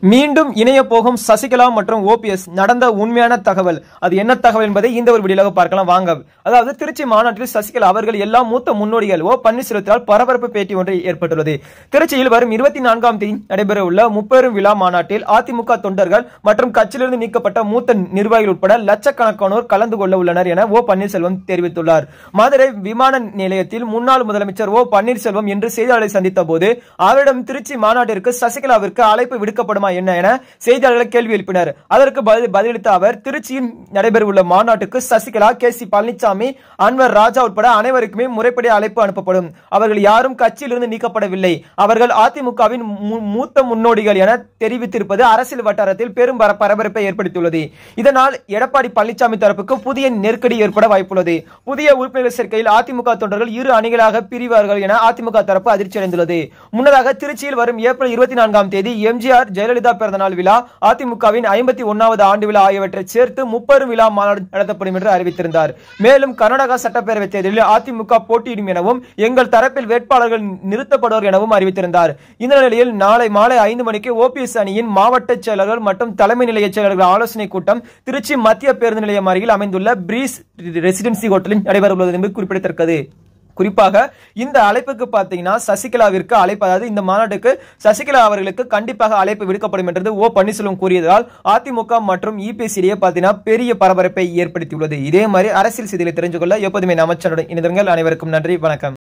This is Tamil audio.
மீண்டும் இணைய போகும் சசிகலா மற்றும் ஓபிஎஸ் நடந்த உண்மையான தகவல் அது என்ன தகவல் என்பதை இந்த ஒரு வீடியோவாக பார்க்கலாம் வாங்க அதாவது திருச்சி மாநாட்டில் சசிகலா அவர்கள் எல்லா மூத்த முன்னோடிகள் ஓ பன்னீர்செல்வத்தால் பரபரப்பு பேட்டி ஒன்று ஏற்பட்டுள்ளது திருச்சியில் வரும் இருபத்தி நான்காம் தேதி நடைபெற உள்ள முப்பெரும் விழா மாநாட்டில் அதிமுக தொண்டர்கள் மற்றும் கட்சியிலிருந்து நீக்கப்பட்ட மூத்த நிர்வாகிகள் உட்பட லட்சக்கணக்கானோர் கலந்து கொள்ள உள்ளனர் என ஓ பன்னீர்செல்வம் தெரிவித்துள்ளார் மதுரை விமான நிலையத்தில் முன்னாள் முதலமைச்சர் ஓ பன்னீர்செல்வம் இன்று செய்தியாளரை சந்தித்த போது அவரிடம் திருச்சி மாநாட்டிற்கு சசிகலாவிற்கு அழைப்பு விடுக்கப்படுமா என்ன என செய்தியாளர்கள் கேள்வி எழுப்பினர் அதற்கு பதில் பதிலளித்த அவர் திருச்சியில் நடைபெறவுள்ள மாநாட்டுக்கு சசிகலா கே சி பழனிசாமி அன்வர் ராஜா உட்பட அனைவருக்குமே முறைப்படி அழைப்பு அனுப்பப்படும் அவர்கள் யாரும் கட்சியிலிருந்து நீக்கப்படவில்லை அவர்கள் அதிமுகவின் மூ- மூத்த முன்னோடிகள் என தெரிவித்திருப்பது அரசியல் வட்டாரத்தில் பெரும் பர- பரபரப்பை ஏற்படுத்தியுள்ளது இதனால் எடப்பாடி பழனிசாமி தரப்புக்கு புதிய நெருக்கடி ஏற்பட வாய்ப்புள்ளது புதிய உறுப்பினர் சேர்க்கையில் அதிமுக தொண்டர்கள் இரு அணிகளாக பிரிவார்கள் என அதிமுக தரப்பு அதிர்ச்சி அடைந்துள்ளது முன்னதாக திருச்சியில் வரும் ஏப்ரல் இருபத்தி நான்காம் தேதி எம்ஜிஆர் ஜெயலலிதா பிறந்தநாள் விழா அதிமுகவின் ஐம்பத்தி ஒன்னாவது ஆண்டு விழா ஆகியவற்றை சேர்த்து முப்பெரும் விழா மாநாடு நடத்தப்படும் என்று அறிவித்திருந்தார் மேலும் கர்நாடகா சட்டப்பேரவை தேர்தலில் அதிமுக போட்டியிடும் எனவும் எங்கள் தரப்பில் வேட்பாளர்கள் நிறுத்தப்படுவார் எனவும் அறிவித்திருந்தார் இந்த நிலையில் நாளை மாலை ஐந்து மணிக்கு ஓபிஎஸ் அணியின் மாவட்ட செயலர்கள் மற்றும் தலைமை நிலைய செயலர்கள் ஆலோசனை கூட்டம் திருச்சி மத்திய பேருந்து நிலையம் அருகில் அமைந்துள்ள பிரீஸ் ரெசிடென்சி ஹோட்டலில் நடைபெற உள்ளது என்பது குறிப்பிடத்தக்கது குறிப்பாக இந்த அழைப்புக்கு பார்த்தீங்கன்னா சசிகலாவிற்கு அழைப்பு அதாவது இந்த மாநாட்டுக்கு சசிகலா அவர்களுக்கு கண்டிப்பாக அழைப்பு விடுக்கப்படும் என்றது ஓ பன்னீர்செல்வம் கூறியதால் அதிமுக மற்றும் இபிஎஸ் இடையே பார்த்தீங்கன்னா பெரிய பரபரப்பை ஏற்படுத்தியுள்ளது இதே மாதிரி அரசியல் செய்திகளை தெரிஞ்சு கொள்ள எப்போதுமே அமைச்சருடன் இணைந்திருங்கள் அனைவருக்கும் நன்றி வணக்கம்